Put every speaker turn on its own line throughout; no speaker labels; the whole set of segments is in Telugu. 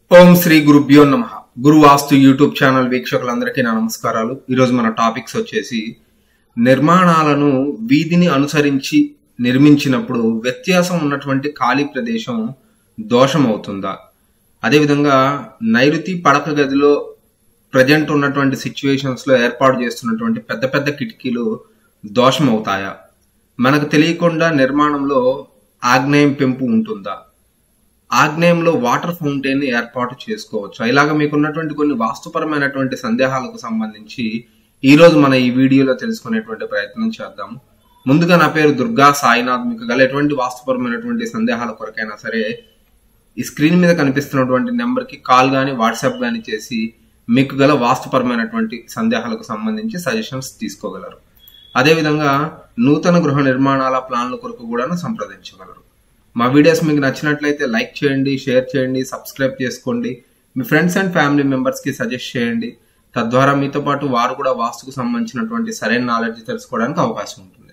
ఓం శ్రీ గురుభ్యో నమ గురు వాస్తు యూట్యూబ్ ఛానల్ వీక్షకులందరికీ నా నమస్కారాలు ఈరోజు మన టాపిక్స్ వచ్చేసి నిర్మాణాలను వీధిని అనుసరించి నిర్మించినప్పుడు వ్యత్యాసం ఉన్నటువంటి ఖాళీ ప్రదేశం దోషం అవుతుందా అదేవిధంగా నైరుతి పడక గదిలో ప్రజెంట్ ఉన్నటువంటి సిచ్యువేషన్స్ లో ఏర్పాటు చేస్తున్నటువంటి పెద్ద పెద్ద కిటికీలు దోషం అవుతాయా మనకు తెలియకుండా నిర్మాణంలో ఆగ్నేయం పెంపు ఉంటుందా ఆగ్నేయంలో వాటర్ ఫౌంటైన్ ఏర్పాటు చేసుకోవచ్చు ఇలాగ మీకున్నటువంటి కొన్ని వాస్తుపరమైనటువంటి సందేహాలకు సంబంధించి ఈ రోజు మన ఈ వీడియోలో తెలుసుకునేటువంటి ప్రయత్నం చేద్దాం ముందుగా నా పేరు దుర్గా సాయినాథ్ మీకు గల ఎటువంటి వాస్తుపరమైనటువంటి సందేహాల కొరకైనా సరే ఈ స్క్రీన్ మీద కనిపిస్తున్నటువంటి నెంబర్ కి కాల్ గానీ వాట్సాప్ గానీ చేసి మీకు గల వాస్తుపరమైనటువంటి సందేహాలకు సంబంధించి సజెషన్స్ తీసుకోగలరు అదేవిధంగా నూతన గృహ నిర్మాణాల ప్లాన్ల కొరకు కూడా సంప్రదించగలరు మా వీడియోస్ మీకు నచ్చినట్లయితే లైక్ చేయండి షేర్ చేయండి సబ్స్క్రైబ్ చేసుకోండి మీ ఫ్రెండ్స్ అండ్ ఫ్యామిలీ మెంబర్స్ కి సజెస్ట్ చేయండి తద్వారా మీతో పాటు వారు కూడా వాస్తుకు సంబంధించినటువంటి సరైన నాలెడ్జ్ తెలుసుకోవడానికి అవకాశం ఉంటుంది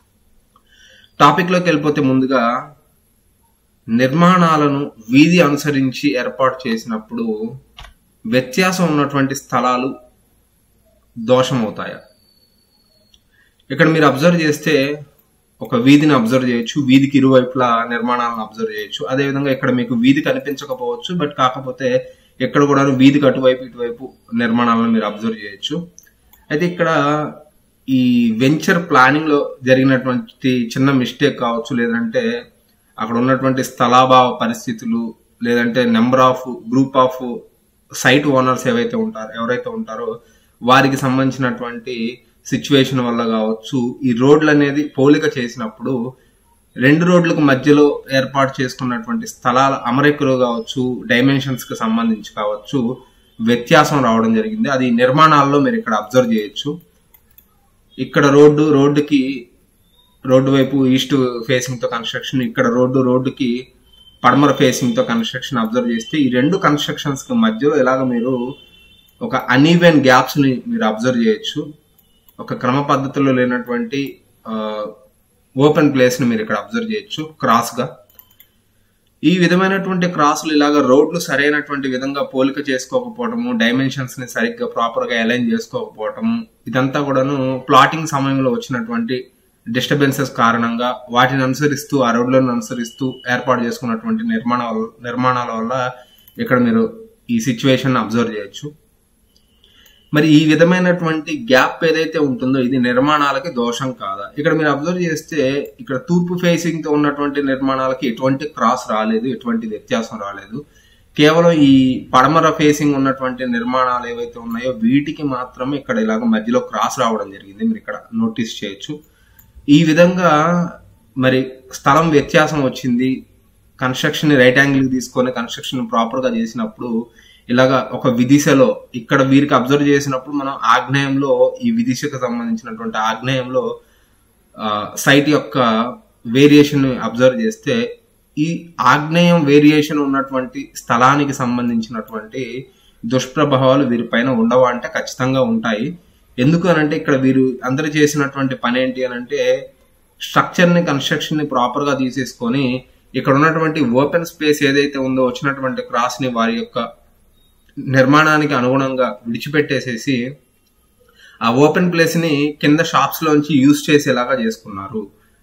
టాపిక్ లోకి వెళ్ళిపోతే ముందుగా నిర్మాణాలను వీధి అనుసరించి ఏర్పాటు చేసినప్పుడు వ్యత్యాసం ఉన్నటువంటి స్థలాలు దోషం అవుతాయా ఇక్కడ మీరు అబ్జర్వ్ చేస్తే ఒక వీధిని అబ్జర్వ్ చేయొచ్చు వీధికి ఇరువైపులా నిర్మాణాలను అబ్జర్వ్ చేయొచ్చు అదేవిధంగా ఇక్కడ మీకు వీధి కనిపించకపోవచ్చు బట్ కాకపోతే ఎక్కడ కూడా వీధికి అటువైపు ఇటువైపు నిర్మాణాలను మీరు అబ్జర్వ్ చేయొచ్చు అయితే ఇక్కడ ఈ వెంచర్ ప్లానింగ్ లో జరిగినటువంటి చిన్న మిస్టేక్ కావచ్చు లేదంటే అక్కడ ఉన్నటువంటి స్థలాభావ పరిస్థితులు లేదంటే number of group of site owners ఏవైతే ఉంటారో ఎవరైతే ఉంటారో వారికి సంబంధించినటువంటి సిచ్యువేషన్ వల్ల కావచ్చు ఈ రోడ్లు అనేది పోలిక చేసినప్పుడు రెండు రోడ్లకు మధ్యలో ఏర్పాటు చేసుకున్నటువంటి స్థలాల అమరికలు కావచ్చు డైమెన్షన్స్ కి సంబంధించి కావచ్చు వ్యత్యాసం రావడం జరిగింది అది నిర్మాణాల్లో మీరు ఇక్కడ అబ్జర్వ్ చేయొచ్చు ఇక్కడ రోడ్డు రోడ్డుకి రోడ్డు వైపు ఈస్ట్ ఫేసింగ్ తో కన్స్ట్రక్షన్ ఇక్కడ రోడ్డు రోడ్డుకి పడమర ఫేసింగ్ తో కన్స్ట్రక్షన్ అబ్జర్వ్ చేస్తే ఈ రెండు కన్స్ట్రక్షన్స్ కి మధ్యలో ఇలాగ మీరు ఒక అన్ఈవెన్ గ్యాప్స్ ని మీరు అబ్జర్వ్ చేయొచ్చు ఒక క్రమ పద్ధతిలో లేనటువంటి ఓపెన్ ప్లేస్ ని మీరు ఇక్కడ అబ్జర్వ్ చేయొచ్చు క్రాస్ గా ఈ విధమైనటువంటి క్రాసులు ఇలాగ రోడ్లు సరైనటువంటి విధంగా పోలిక చేసుకోకపోవటము డైమెన్షన్స్ ని సరిగ్గా ప్రాపర్ గా అలైన్ చేసుకోకపోవటం ఇదంతా కూడాను ప్లాటింగ్ సమయంలో వచ్చినటువంటి డిస్టర్బెన్సెస్ కారణంగా వాటిని అనుసరిస్తూ ఆ రోడ్లను అనుసరిస్తూ ఏర్పాటు చేసుకున్నటువంటి నిర్మాణాల నిర్మాణాల వల్ల ఇక్కడ మీరు ఈ సిచ్యువేషన్ అబ్జర్వ్ చేయొచ్చు మరి ఈ విధమైనటువంటి గ్యాప్ ఏదైతే ఉంటుందో ఇది నిర్మాణాలకి దోషం కాదా ఇక్కడ మీరు అబ్జర్వ్ చేస్తే ఇక్కడ తూర్పు ఫేసింగ్ తో ఉన్నటువంటి నిర్మాణాలకి ఎటువంటి క్రాస్ రాలేదు ఎటువంటి వ్యత్యాసం రాలేదు కేవలం ఈ పడమర ఫేసింగ్ ఉన్నటువంటి నిర్మాణాలు ఏవైతే ఉన్నాయో వీటికి మాత్రమే ఇక్కడ ఇలాగ మధ్యలో క్రాస్ రావడం జరిగింది మీరు ఇక్కడ నోటీస్ చేయొచ్చు ఈ విధంగా మరి స్థలం వ్యత్యాసం వచ్చింది కన్స్ట్రక్షన్ రైట్ యాంగిల్ తీసుకొని కన్స్ట్రక్షన్ ప్రాపర్ గా చేసినప్పుడు ఇలాగా ఒక విదిశలో ఇక్కడ వీరికి అబ్జర్వ్ చేసినప్పుడు మనం ఆగ్నేయంలో ఈ విదిశకు సంబంధించినటువంటి ఆగ్నేయంలో సైట్ యొక్క వేరియేషన్ అబ్జర్వ్ చేస్తే ఈ ఆగ్నేయం వేరియేషన్ ఉన్నటువంటి స్థలానికి సంబంధించినటువంటి దుష్ప్రభావాలు వీరిపైన ఉండవా అంటే ఖచ్చితంగా ఉంటాయి ఎందుకు అనంటే ఇక్కడ వీరు అందరు చేసినటువంటి పని ఏంటి అని అంటే స్ట్రక్చర్ ని కన్స్ట్రక్షన్ ని ప్రాపర్ గా తీసేసుకొని ఇక్కడ ఉన్నటువంటి ఓపెన్ స్పేస్ ఏదైతే ఉందో వచ్చినటువంటి క్రాస్ ని వారి యొక్క నిర్మాణానికి అనుగుణంగా విడిచిపెట్టేసేసి ఆ ఓపెన్ ప్లేస్ ని కింద షాప్స్ లోంచి యూజ్ చేసేలాగా చేసుకున్నారు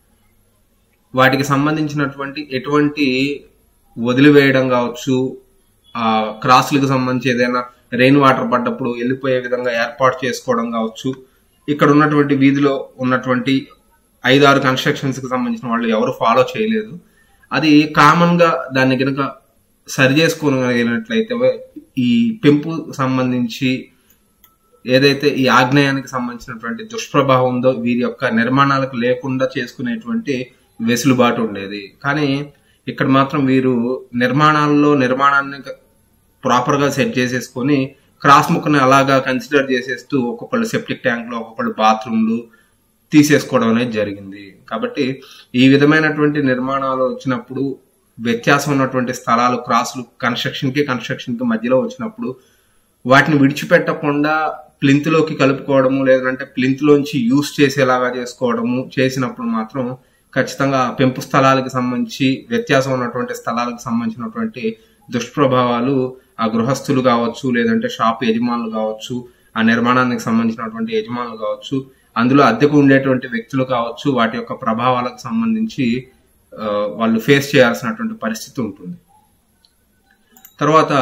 వాటికి సంబంధించినటువంటి ఎటువంటి వదిలివేయడం కావచ్చు ఆ క్రాస్లకు సంబంధించి ఏదైనా రెయిన్ వాటర్ పడ్డప్పుడు వెళ్ళిపోయే విధంగా ఏర్పాటు చేసుకోవడం కావచ్చు ఇక్కడ ఉన్నటువంటి వీధిలో ఉన్నటువంటి ఐదారు కన్స్ట్రక్షన్స్ కి సంబంధించిన వాళ్ళు ఎవరు ఫాలో చేయలేదు అది కామన్ గా దాన్ని కనుక సరి చేసుకోగలిగినట్లయితే ఈ పెంపు సంబంధించి ఏదైతే ఈ ఆగ్నేయానికి సంబంధించినటువంటి దుష్ప్రభావం ఉందో వీరి యొక్క నిర్మాణాలకు లేకుండా చేసుకునేటువంటి వెసులుబాటు ఉండేది కానీ ఇక్కడ మాత్రం వీరు నిర్మాణాల్లో నిర్మాణాన్ని ప్రాపర్ గా సెట్ చేసేసుకొని క్రాస్ ముక్కని అలాగా కన్సిడర్ చేసేస్తూ ఒక్కొక్కళ్ళు సెప్టిక్ ట్యాంక్లు ఒక్కొక్కళ్ళు బాత్రూమ్లు తీసేసుకోవడం అనేది జరిగింది కాబట్టి ఈ విధమైనటువంటి నిర్మాణాలు వచ్చినప్పుడు వ్యత్యాసం ఉన్నటువంటి స్థలాలు క్రాసులు కన్స్ట్రక్షన్ కి కన్స్ట్రక్షన్ కి మధ్యలో వచ్చినప్పుడు వాటిని విడిచిపెట్టకుండా ప్లింత్ లోకి కలుపుకోవడము లేదంటే ప్లింత్ లోంచి యూస్ చేసేలాగా చేసుకోవడము చేసినప్పుడు మాత్రం ఖచ్చితంగా పెంపు స్థలాలకు సంబంధించి వ్యత్యాసం ఉన్నటువంటి స్థలాలకు సంబంధించినటువంటి దుష్ప్రభావాలు ఆ గృహస్థులు కావచ్చు లేదంటే షాప్ యజమానులు కావచ్చు ఆ నిర్మాణానికి సంబంధించినటువంటి యజమానులు కావచ్చు అందులో అద్దెకు ఉండేటువంటి వ్యక్తులు కావచ్చు వాటి యొక్క ప్రభావాలకు సంబంధించి ఆ, వాళ్ళు ఫేస్ చేయాల్సినటువంటి పరిస్థితి ఉంటుంది తర్వాత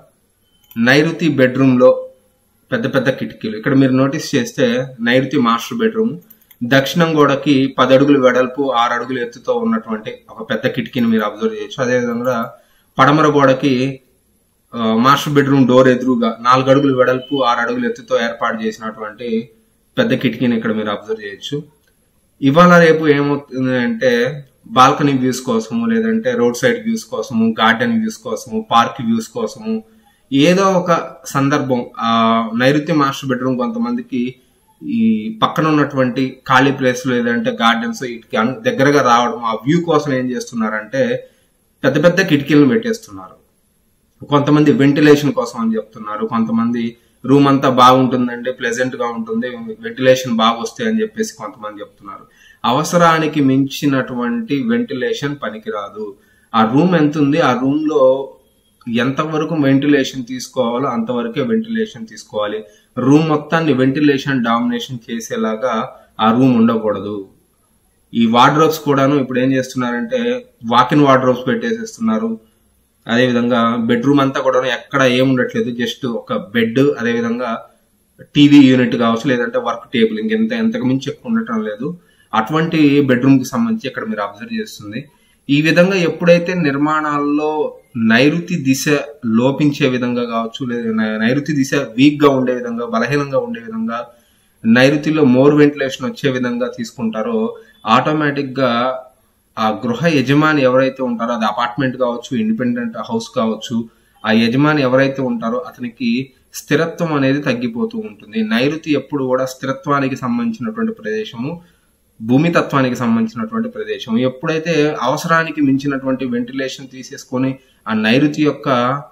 నైరుతి బెడ్రూమ్ లో పెద్ద పెద్ద కిటికీలు ఇక్కడ మీరు నోటీస్ చేస్తే నైరుతి మాస్టర్ బెడ్రూమ్ దక్షిణం గోడకి పది అడుగులు వెడల్పు ఆరు అడుగులు ఎత్తుతో ఉన్నటువంటి ఒక పెద్ద కిటికీని మీరు అబ్జర్వ్ చేయొచ్చు అదేవిధంగా పడమర గోడకి ఆ, మాస్టర్ బెడ్రూమ్ డోర్ ఎదురుగా నాలుగు అడుగులు వెడల్పు ఆరు అడుగులు ఎత్తుతో ఏర్పాటు చేసినటువంటి పెద్ద కిటికీని ఇక్కడ మీరు అబ్జర్వ్ చేయొచ్చు ఇవాళ రేపు ఏమవుతుంది అంటే బాల్కనీ వ్యూస్ కోసము లేదంటే రోడ్ సైడ్ వ్యూస్ కోసము గార్డెన్ వ్యూస్ కోసము పార్క్ వ్యూస్ కోసము ఏదో ఒక సందర్భం ఆ నైరుతి మాస్టర్ బెడ్రూమ్ కొంతమందికి ఈ పక్కన ఉన్నటువంటి ఖాళీ ప్లేస్ లేదంటే గార్డెన్స్ వీటికి అను- దగ్గరగా రావడం ఆ వ్యూ కోసం ఏం చేస్తున్నారంటే పెద్ద పెద్ద కిటికీలను పెట్టేస్తున్నారు కొంతమంది వెంటిలేషన్ కోసం అని చెప్తున్నారు కొంతమంది రూమ్ అంతా బాగుంటుందండి ప్లెజెంట్ గా ఉంటుంది వెంటిలేషన్ బాగా వస్తాయి అని చెప్పేసి కొంతమంది చెప్తున్నారు అవసరానికి మించినటువంటి వెంటిలేషన్ పనికిరాదు ఆ రూమ్ ఎంత ఉంది ఆ రూమ్ లో ఎంతవరకు వెంటిలేషన్ తీసుకోవాలో అంతవరకే వెంటిలేషన్ తీసుకోవాలి రూమ్ మొత్తాన్ని వెంటిలేషన్ డామినేషన్ చేసేలాగా ఆ రూమ్ ఉండకూడదు ఈ వార్డ్రోబ్స్ కూడాను ఇప్పుడు ఏం చేస్తున్నారంటే వాకిన్ వార్డ్రోబ్స్ పెట్టేసేస్తున్నారు అదేవిధంగా బెడ్రూమ్ అంతా కూడా ఎక్కడ ఏం ఉండట్లేదు జస్ట్ ఒక బెడ్ అదేవిధంగా టీవీ యూనిట్ కావచ్చు లేదంటే వర్క్ టేబుల్ ఇంకెంత ఎంతకు మించి ఎక్కువ ఉండటం లేదు అటువంటి బెడ్రూమ్ కి సంబంధించి ఇక్కడ మీరు అబ్జర్వ్ చేస్తుంది ఈ విధంగా ఎప్పుడైతే నిర్మాణాల్లో నైరుతి దిశ లోపించే విధంగా కావచ్చు లేదా నై- నైరుతి దిశ వీక్ గా ఉండే విధంగా బలహీనంగా ఉండే విధంగా నైరుతిలో మోర్ వెంటిలేషన్ వచ్చే విధంగా తీసుకుంటారో ఆటోమేటిక్ గా ఆ గృహ యజమాని ఎవరైతే ఉంటారో అది అపార్ట్మెంట్ కావచ్చు ఇండిపెండెంట్ హౌస్ కావచ్చు ఆ యజమాని ఎవరైతే ఉంటారో అతనికి స్థిరత్వం అనేది తగ్గిపోతూ ఉంటుంది నైరుతి ఎప్పుడు కూడా స్థిరత్వానికి సంబంధించినటువంటి ప్రదేశము భూమి తత్వానికి సంబంధించినటువంటి ప్రదేశం ఎప్పుడైతే అవసరానికి మించినటువంటి వెంటిలేషన్ తీసేసుకొని ఆ నైరుతి యొక్క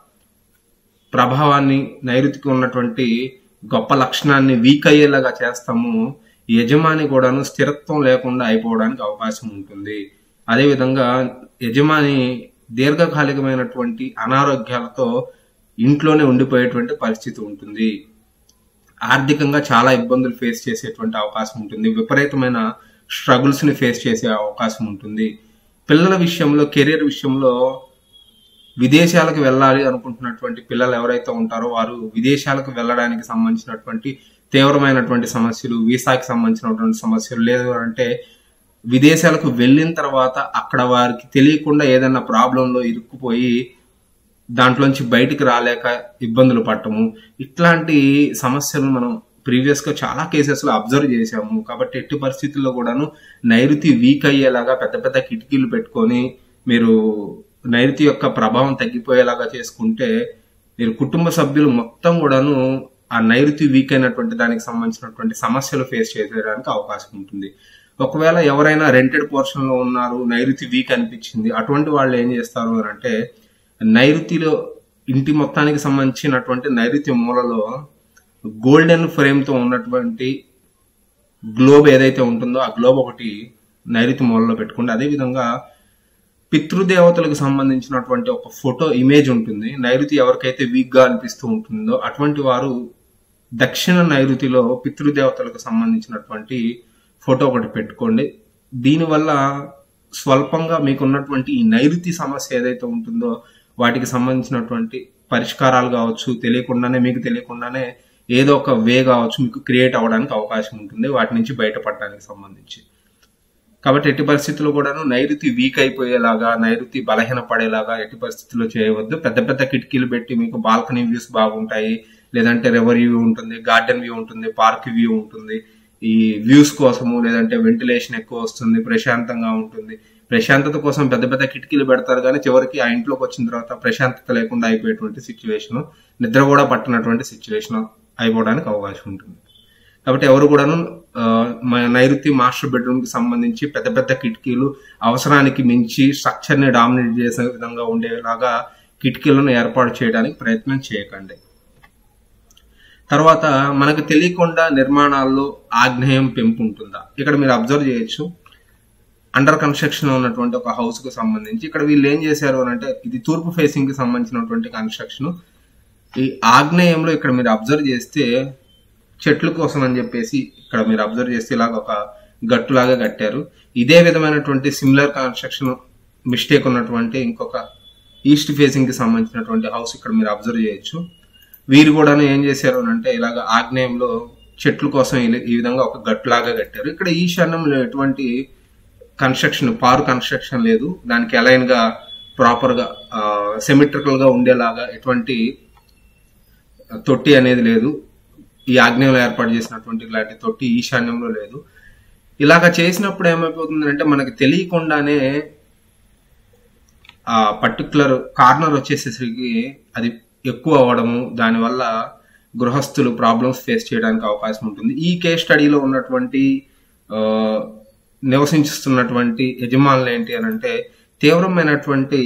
ప్రభావాన్ని నైరుతికి ఉన్నటువంటి గొప్ప లక్షణాన్ని వీక్ అయ్యేలాగా చేస్తాము యజమాని కూడాను స్థిరత్వం లేకుండా అయిపోవడానికి అవకాశం ఉంటుంది అదేవిధంగా యజమాని దీర్ఘకాలికమైనటువంటి అనారోగ్యాలతో ఇంట్లోనే ఉండిపోయేటువంటి పరిస్థితి ఉంటుంది ఆర్థికంగా చాలా ఇబ్బందులు ఫేస్ చేసేటువంటి అవకాశం ఉంటుంది విపరీతమైన స్ట్రగుల్స్ ని ఫేస్ చేసే అవకాశం ఉంటుంది పిల్లల విషయంలో కెరీర్ విషయంలో విదేశాలకు వెళ్ళాలి అనుకుంటున్నటువంటి పిల్లలు ఎవరైతే ఉంటారో వారు విదేశాలకు వెళ్ళడానికి సంబంధించినటువంటి తీవ్రమైనటువంటి సమస్యలు వీసాకి సంబంధించినటువంటి సమస్యలు లేదు అంటే విదేశాలకు వెళ్ళిన తర్వాత అక్కడ వారికి తెలియకుండా ఏదైనా ప్రాబ్లంలో ఇరుక్కుపోయి దాంట్లోంచి బయటికి రాలేక ఇబ్బందులు పడటము ఇట్లాంటి సమస్యలు మనం ప్రీవియస్ గా చాలా కేసెస్ లో అబ్జర్వ్ చేశాము కాబట్టి ఎట్టి పరిస్థితుల్లో కూడాను నైరుతి వీక్ అయ్యేలాగా పెద్ద పెద్ద కిటికీలు పెట్టుకొని మీరు నైరుతి యొక్క ప్రభావం తగ్గిపోయేలాగా చేసుకుంటే మీరు కుటుంబ సభ్యులు మొత్తం కూడాను ఆ నైరుతి వీక్ అయినటువంటి దానికి సంబంధించినటువంటి సమస్యలు ఫేస్ చేసేయడానికి అవకాశం ఉంటుంది ఒకవేళ ఎవరైనా రెంటెడ్ పోర్షన్ లో ఉన్నారు నైరుతి వీక్ అనిపించింది అటువంటి వాళ్ళు ఏం చేస్తారు అని అంటే నైరుతిలో ఇంటి మొత్తానికి సంబంధించినటువంటి నైరుతి మూలలో గోల్డెన్ ఫ్రేమ్ తో ఉన్నటువంటి గ్లోబ్ ఏదైతే ఉంటుందో ఆ గ్లోబ్ ఒకటి నైరుతి మూలలో పెట్టుకోండి అదేవిధంగా పితృదేవతలకు సంబంధించినటువంటి ఒక ఫోటో ఇమేజ్ ఉంటుంది నైరుతి ఎవరికైతే వీక్ గా అనిపిస్తూ ఉంటుందో అటువంటి వారు దక్షిణ నైరుతిలో పితృదేవతలకు సంబంధించినటువంటి ఫోటో ఒకటి పెట్టుకోండి దీనివల్ల స్వల్పంగా మీకున్నటువంటి ఈ నైరుతి సమస్య ఏదైతే ఉంటుందో వాటికి సంబంధించినటువంటి పరిష్కారాలు కావచ్చు తెలియకుండానే మీకు తెలియకుండానే ఏదో ఒక వే కావచ్చు మీకు క్రియేట్ అవ్వడానికి అవకాశం ఉంటుంది వాటి నుంచి బయటపడడానికి సంబంధించి కాబట్టి ఎట్టి పరిస్థితుల్లో కూడాను నైరుతి వీక్ అయిపోయేలాగా నైరుతి బలహీన పడేలాగా ఎట్టి పరిస్థితుల్లో చేయవద్దు పెద్ద పెద్ద కిటికీలు పెట్టి మీకు బాల్కనీ వ్యూస్ బాగుంటాయి లేదంటే రివర్ వ్యూ ఉంటుంది గార్డెన్ వ్యూ ఉంటుంది పార్క్ వ్యూ ఉంటుంది ఈ వ్యూస్ కోసము లేదంటే వెంటిలేషన్ ఎక్కువ వస్తుంది ప్రశాంతంగా ఉంటుంది ప్రశాంతత కోసం పెద్ద పెద్ద కిటికీలు పెడతారు కానీ చివరికి ఆ ఇంట్లోకి వచ్చిన తర్వాత ప్రశాంతత లేకుండా అయిపోయేటువంటి సిచ్యువేషన్ నిద్ర కూడా పట్టినటువంటి సిచ్యువేషన్ అయిపోవడానికి అవకాశం ఉంటుంది కాబట్టి ఎవరు కూడాను ఆ, మన నైరుతి మాస్టర్ బెడ్రూమ్ కి సంబంధించి పెద్ద పెద్ద కిటికీలు అవసరానికి మించి స్ట్రక్చర్ ని డామినేట్ చేసే విధంగా ఉండేలాగా కిటికీలను ఏర్పాటు చేయడానికి ప్రయత్నం చేయకండి తర్వాత మనకు తెలియకుండా నిర్మాణాల్లో ఆగ్నేయం పెంపు ఉంటుందా ఇక్కడ మీరు అబ్జర్వ్ చేయొచ్చు అండర్ కన్స్ట్రక్షన్ ఉన్నటువంటి ఒక హౌస్ కు సంబంధించి ఇక్కడ వీళ్ళు ఏం చేశారు అని అంటే ఇది తూర్పు ఫేసింగ్ కి సంబంధించినటువంటి కన్స్ట్రక్షన్ ఈ ఆగ్నేయంలో ఇక్కడ మీరు అబ్జర్వ్ చేస్తే చెట్ల కోసం అని చెప్పేసి ఇక్కడ మీరు అబ్జర్వ్ చేస్తే ఇలాగ ఒక గట్టులాగా కట్టారు ఇదే విధమైనటువంటి సిమిలర్ కన్స్ట్రక్షన్ మిస్టేక్ ఉన్నటువంటి ఇంకొక ఈస్ట్ ఫేసింగ్ కి సంబంధించినటువంటి హౌస్ ఇక్కడ మీరు అబ్జర్వ్ చేయొచ్చు వీరు కూడా ఏం చేశారు అని అంటే ఇలాగ ఆగ్నేయంలో చెట్ల కోసం ఈ- ఈ విధంగా ఒక గట్టులాగా కట్టారు ఇక్కడ ఈశాన్యంలో ఎటువంటి కన్స్ట్రక్షన్ పారు కన్స్ట్రక్షన్ లేదు దానికి అలైన్ గా ప్రాపర్ గా సెమిట్రికల్ గా ఉండేలాగా ఎటువంటి తొట్టి అనేది లేదు ఈ ఆగ్నేయంలో ఏర్పాటు చేసినటువంటి ఇలాంటి తొట్టి ఈశాన్యంలో లేదు ఇలాగ చేసినప్పుడు ఏమైపోతుంది అంటే మనకి తెలియకుండానే ఆ పర్టికులర్ కార్నర్ వచ్చేసేసరికి అది ఎక్కువ అవ్వడము దానివల్ల గృహస్థులు ప్రాబ్లమ్స్ ఫేస్ చేయడానికి అవకాశం ఉంటుంది ఈ కేస్ స్టడీలో ఉన్నటువంటి ఆ, నివసించుతున్నటువంటి యజమానులు ఏంటి అని అంటే తీవ్రమైనటువంటి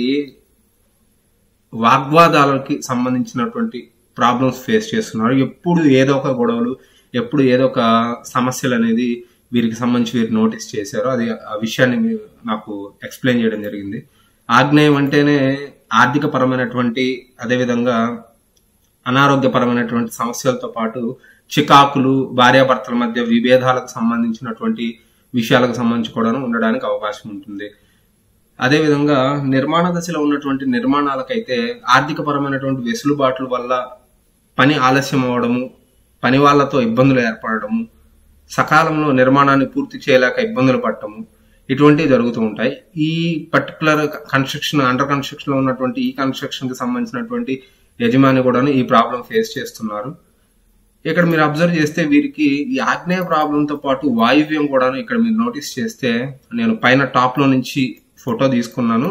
వాగ్వాదాలకి సంబంధించినటువంటి ప్రాబ్లమ్స్ ఫేస్ చేస్తున్నారు ఎప్పుడు ఏదో ఒక గొడవలు ఎప్పుడు ఏదో ఒక సమస్యలు అనేది వీరికి సంబంధించి వీరు నోటీస్ చేశారు అది ఆ విషయాన్ని మీరు నాకు ఎక్స్ప్లెయిన్ చేయడం జరిగింది ఆగ్నేయం అంటేనే ఆర్థిక పరమైనటువంటి అదేవిధంగా అనారోగ్యపరమైనటువంటి సమస్యలతో పాటు చికాకులు భార్యాభర్తల మధ్య విభేదాలకు సంబంధించినటువంటి విషయాలకు సంబంధించి కూడా ఉండడానికి అవకాశం ఉంటుంది అదేవిధంగా నిర్మాణ దశలో ఉన్నటువంటి నిర్మాణాలకైతే ఆర్థిక పరమైనటువంటి వెసులుబాట్ల వల్ల పని ఆలస్యం అవ్వడము పని వాళ్ళతో ఇబ్బందులు ఏర్పడడము సకాలంలో నిర్మాణాన్ని పూర్తి చేయలేక ఇబ్బందులు పడటము ఇటువంటివి జరుగుతూ ఉంటాయి ఈ పర్టికులర్ కన్స్ట్రక్షన్ అండర్ కన్స్ట్రక్షన్ లో ఉన్నటువంటి ఈ కన్స్ట్రక్షన్ కి సంబంధించినటువంటి యజమాని కూడాను ఈ ప్రాబ్లం ఫేస్ చేస్తున్నారు ఇక్కడ మీరు అబ్జర్వ్ చేస్తే వీరికి ఈ ఆగ్నేయ ప్రాబ్లం తో పాటు వాయువ్యం కూడాను ఇక్కడ మీరు నోటీస్ చేస్తే నేను పైన టాప్ లో నుంచి ఫోటో తీసుకున్నాను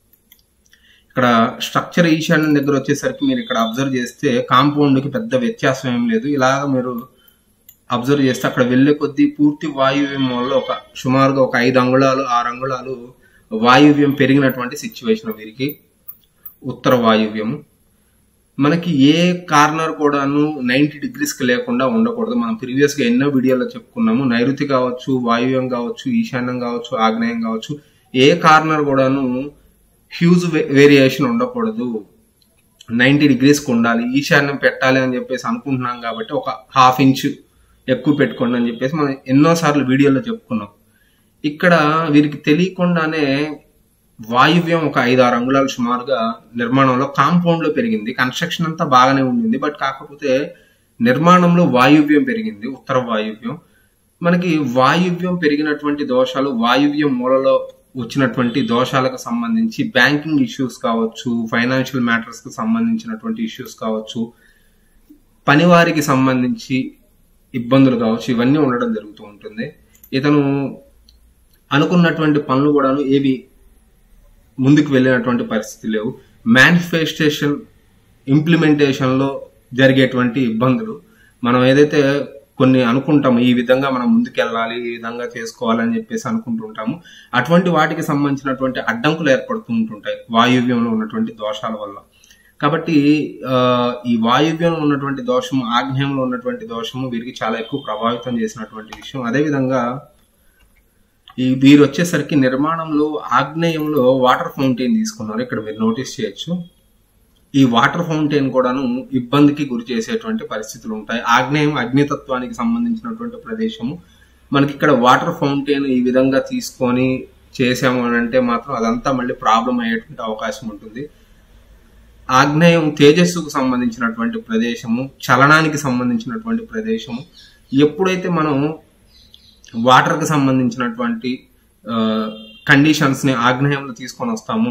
ఇక్కడ స్ట్రక్చర్ ఈశాన్యం దగ్గర వచ్చేసరికి మీరు ఇక్కడ అబ్జర్వ్ చేస్తే కాంపౌండ్ కి పెద్ద వ్యత్యాసం ఏం లేదు ఇలాగ మీరు అబ్జర్వ్ చేస్తే అక్కడ వెళ్లే కొద్దీ పూర్తి వాయువ్యం వల్ల ఒక సుమారుగా ఒక ఐదు అంగుళాలు ఆరు అంగుళాలు వాయువ్యం పెరిగినటువంటి సిచ్యువేషన్ వీరికి ఉత్తర వాయువ్యము మనకి ఏ కార్నర్ కూడాను నైన్టీ డిగ్రీస్ కి లేకుండా ఉండకూడదు మనం ప్రీవియస్ గా ఎన్నో వీడియోలో చెప్పుకున్నాము నైరుతి కావచ్చు వాయువ్యం కావచ్చు ఈశాన్యం కావచ్చు ఆగ్నేయం కావచ్చు ఏ కార్నర్ కూడాను హ్యూజ్ వేరియేషన్ ఉండకూడదు నైన్టీ డిగ్రీస్ కు ఉండాలి ఈశాన్యం పెట్టాలి అని చెప్పేసి అనుకుంటున్నాం కాబట్టి ఒక హాఫ్ ఇంచ్ ఎక్కువ పెట్టుకోండి అని చెప్పేసి మనం ఎన్నోసార్లు వీడియోలో చెప్పుకున్నాం ఇక్కడ వీరికి తెలియకుండానే వాయువ్యం ఒక ఐదు ఆరు అంగుళాలు సుమారుగా నిర్మాణంలో కాంపౌండ్ లో పెరిగింది కన్స్ట్రక్షన్ అంతా బాగానే ఉండింది బట్ కాకపోతే నిర్మాణంలో వాయువ్యం పెరిగింది ఉత్తర వాయువ్యం మనకి వాయువ్యం పెరిగినటువంటి దోషాలు వాయువ్యం మూలలో వచ్చినటువంటి దోషాలకు సంబంధించి బ్యాంకింగ్ ఇష్యూస్ కావచ్చు ఫైనాన్షియల్ మ్యాటర్స్ కి సంబంధించినటువంటి ఇష్యూస్ కావచ్చు పనివారికి సంబంధించి ఇబ్బందులు కావచ్చు ఇవన్నీ ఉండడం జరుగుతూ ఉంటుంది ఇతను అనుకున్నటువంటి పనులు కూడాను ఏవి ముందుకు వెళ్ళినటువంటి పరిస్థితి లేవు మేనిఫెస్టేషన్ ఇంప్లిమెంటేషన్ లో జరిగేటువంటి ఇబ్బందులు మనం ఏదైతే కొన్ని అనుకుంటాము ఈ విధంగా మనం ముందుకెళ్ళాలి ఈ విధంగా చేసుకోవాలని చెప్పేసి అనుకుంటుంటాము అటువంటి వాటికి సంబంధించినటువంటి అడ్డంకులు ఏర్పడుతూ ఉంటుంటాయి వాయువ్యంలో ఉన్నటువంటి దోషాల వల్ల కాబట్టి ఆ, ఈ వాయువ్యంలో ఉన్నటువంటి దోషము ఆగ్నేయంలో ఉన్నటువంటి దోషము వీరికి చాలా ఎక్కువ ప్రభావితం చేసినటువంటి విషయం అదేవిధంగా ఈ వీరు వచ్చేసరికి నిర్మాణంలో ఆగ్నేయంలో వాటర్ ఫౌంటైన్ తీసుకున్నారు ఇక్కడ మీరు నోటీస్ చేయొచ్చు ఈ వాటర్ ఫౌంటైన్ కూడాను ఇబ్బందికి గురి చేసేటువంటి పరిస్థితులు ఉంటాయి ఆగ్నేయం అగ్నితత్వానికి సంబంధించినటువంటి ప్రదేశము మనకి ఇక్కడ వాటర్ ఫౌంటైన్ ఈ విధంగా తీసుకొని చేసాము అని అంటే మాత్రం అదంతా మళ్ళీ ప్రాబ్లం అయ్యేటువంటి అవకాశం ఉంటుంది ఆగ్నేయం తేజస్సుకు సంబంధించినటువంటి ప్రదేశము చలనానికి సంబంధించినటువంటి ప్రదేశము ఎప్పుడైతే మనం వాటర్ కి సంబంధించినటువంటి కండిషన్స్ ని ఆగ్నేయంలో తీసుకొని వస్తామో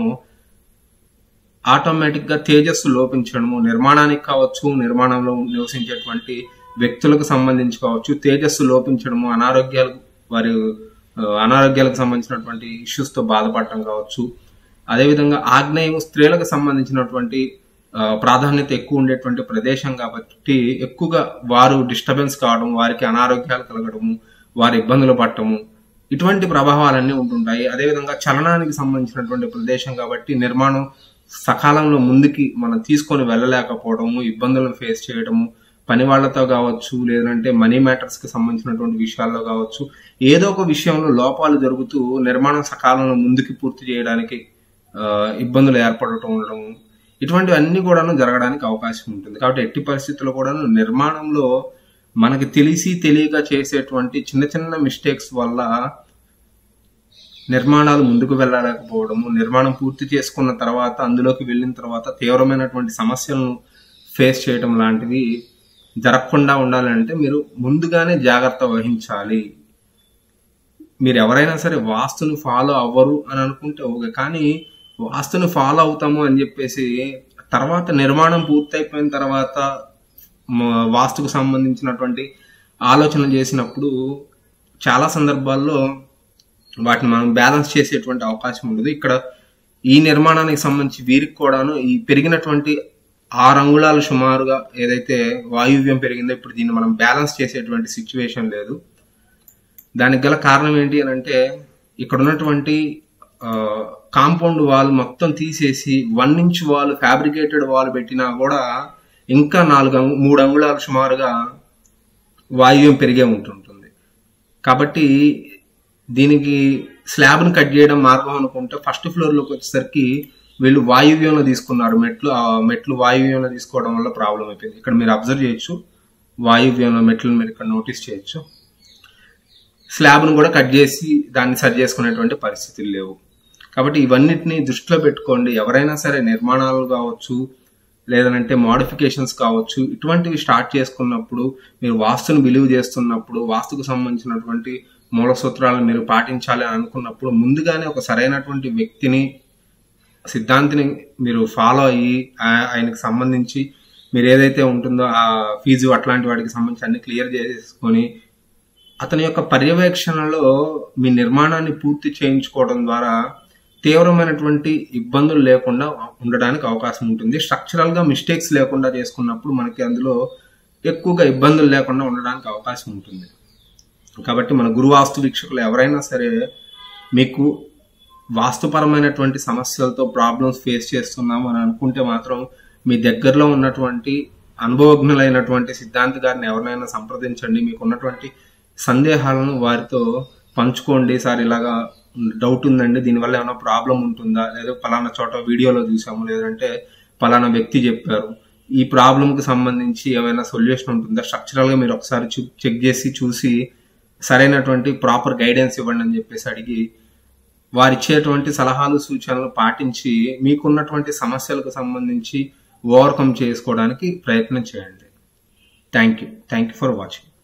ఆటోమేటిక్ గా తేజస్సు లోపించడము నిర్మాణానికి కావచ్చు నిర్మాణంలో నివసించేటువంటి వ్యక్తులకు సంబంధించి కావచ్చు తేజస్సు లోపించడము అనారోగ్యాలు వారి ఆ, అనారోగ్యాలకు సంబంధించినటువంటి ఇష్యూస్ తో బాధపడటం కావచ్చు అదేవిధంగా ఆగ్నేయం స్త్రీలకు సంబంధించినటువంటి ఆ, ప్రాధాన్యత ఎక్కువ ఉండేటువంటి ప్రదేశం కాబట్టి ఎక్కువగా వారు డిస్టర్బెన్స్ కావడం వారికి అనారోగ్యాలు కలగడము వారి ఇబ్బందులు పడటము ఇటువంటి ప్రభావాలన్నీ ఉంటుంటాయి అదేవిధంగా చలనానికి సంబంధించినటువంటి ప్రదేశం కాబట్టి నిర్మాణం సకాలంలో ముందుకి మనం తీసుకొని వెళ్ళలేకపోవడము ఇబ్బందులను ఫేస్ చేయడము పని వాళ్ళతో కావచ్చు లేదంటే మనీ మ్యాటర్స్ కి సంబంధించినటువంటి విషయాల్లో కావచ్చు ఏదో ఒక విషయంలో లోపాలు జరుగుతూ నిర్మాణం సకాలంలో ముందుకు పూర్తి చేయడానికి ఆ, ఇబ్బందులు ఏర్పడటం ఉండడం ఇటువంటివన్నీ కూడాను జరగడానికి అవకాశం ఉంటుంది కాబట్టి ఎట్టి పరిస్థితుల్లో కూడాను నిర్మాణంలో మనకి తెలిసి తెలియక చేసేటువంటి చిన్న చిన్న మిస్టేక్స్ వల్ల నిర్మాణాలు ముందుకు వెళ్ళలేకపోవడము నిర్మాణం పూర్తి చేసుకున్న తర్వాత అందులోకి వెళ్ళిన తర్వాత తీవ్రమైనటువంటి సమస్యలను ఫేస్ చేయడం లాంటివి జరగకుండా ఉండాలంటే మీరు ముందుగానే జాగ్రత్త వహించాలి మీరు ఎవరైనా సరే వాస్తుని ఫాలో అవ్వరు అని అనుకుంటే ఓకే కానీ వాస్తుని ఫాలో అవుతాము అని చెప్పేసి తర్వాత నిర్మాణం పూర్తయిపోయిన తర్వాత మ- వాస్తుకు సంబంధించినటువంటి ఆలోచన చేసినప్పుడు చాలా సందర్భాల్లో వాటిని మనం బ్యాలెన్స్ చేసేటువంటి అవకాశం ఉండదు ఇక్కడ ఈ నిర్మాణానికి సంబంధించి వీరికి కూడాను ఈ పెరిగినటువంటి ఆరు అంగుళాలు సుమారుగా ఏదైతే వాయువ్యం పెరిగిందో ఇప్పుడు దీన్ని మనం బ్యాలెన్స్ చేసేటువంటి సిచ్యువేషన్ లేదు దానికి గల కారణం ఏంటి అని అంటే ఇక్కడ ఉన్నటువంటి కాంపౌండ్ వాల్ మొత్తం తీసేసి one inch wall fabricated wall పెట్టినా కూడా ఇంకా నాలుగు అంగు- మూడు అంగుళాలు సుమారుగా వాయువ్యం పెరిగే ఉంటుంటుంది కాబట్టి దీనికి స్లాబ్ను కట్ చేయడం మార్గం అనుకుంటే ఫస్ట్ ఫ్లోర్లోకి వచ్చేసరికి వీళ్ళు వాయువ్యంలో తీసుకున్నారు మెట్లు ఆ మెట్లు వాయువ్యంలో తీసుకోవడం వల్ల ప్రాబ్లం అయిపోయింది ఇక్కడ మీరు అబ్జర్వ్ చేయొచ్చు వాయువ్యంలో మెట్లను మీరు ఇక్కడ నోటీస్ చేయొచ్చు స్లాబ్ను కూడా కట్ చేసి దాన్ని సరి చేసుకునేటువంటి పరిస్థితులు లేవు కాబట్టి ఇవన్నిటిని దృష్టిలో పెట్టుకోండి ఎవరైనా సరే నిర్మాణాలు కావచ్చు లేదంటే మోడిఫికేషన్స్ కావచ్చు ఇటువంటివి స్టార్ట్ చేసుకున్నప్పుడు మీరు వాస్తుని బిలీవ్ చేస్తున్నప్పుడు వాస్తుకు సంబంధించినటువంటి మూల సూత్రాలను మీరు పాటించాలి అని అనుకున్నప్పుడు ముందుగానే ఒక సరైనటువంటి వ్యక్తిని సిద్ధాంతిని మీరు ఫాలో అయ్యి ఆ- ఆయనకు సంబంధించి మీరు ఏదైతే ఉంటుందో ఆ ఫీజు అట్లాంటి వాటికి సంబంధించి అన్ని క్లియర్ చేసుకొని అతని యొక్క పర్యవేక్షణలో మీ నిర్మాణాన్ని పూర్తి చేయించుకోవడం ద్వారా తీవ్రమైనటువంటి ఇబ్బందులు లేకుండా ఉండడానికి అవకాశం ఉంటుంది స్ట్రక్చరల్ గా మిస్టేక్స్ లేకుండా చేసుకున్నప్పుడు మనకి అందులో ఎక్కువగా ఇబ్బందులు లేకుండా ఉండడానికి అవకాశం ఉంటుంది కాబట్టి మన గురు వాస్తు వీక్షకులు ఎవరైనా సరే మీకు వాస్తుపరమైనటువంటి సమస్యలతో ప్రాబ్లమ్స్ ఫేస్ చేస్తున్నాము అని అనుకుంటే మాత్రం మీ దగ్గరలో ఉన్నటువంటి అనుభవజ్ఞులైనటువంటి సిద్ధాంతి గారిని ఎవరినైనా సంప్రదించండి మీకు ఉన్నటువంటి సందేహాలను వారితో పంచుకోండి సార్ ఇలాగా డౌట్ ఉందండి దీనివల్ల ఏమైనా ప్రాబ్లం ఉంటుందా లేదా పలానా చోట వీడియోలో చూసాము లేదంటే పలానా వ్యక్తి చెప్పారు ఈ ప్రాబ్లం కి సంబంధించి ఏమైనా సొల్యూషన్ ఉంటుందా స్ట్రక్చరల్ గా మీరు ఒకసారి చూ- చెక్ చేసి చూసి సరైనటువంటి ప్రాపర్ గైడెన్స్ ఇవ్వండి అని చెప్పేసి అడిగి వారు ఇచ్చేటువంటి సలహాలు సూచనలు పాటించి మీకున్నటువంటి సమస్యలకు సంబంధించి ఓవర్కమ్ చేసుకోవడానికి ప్రయత్నం చేయండి thank you thank you for watching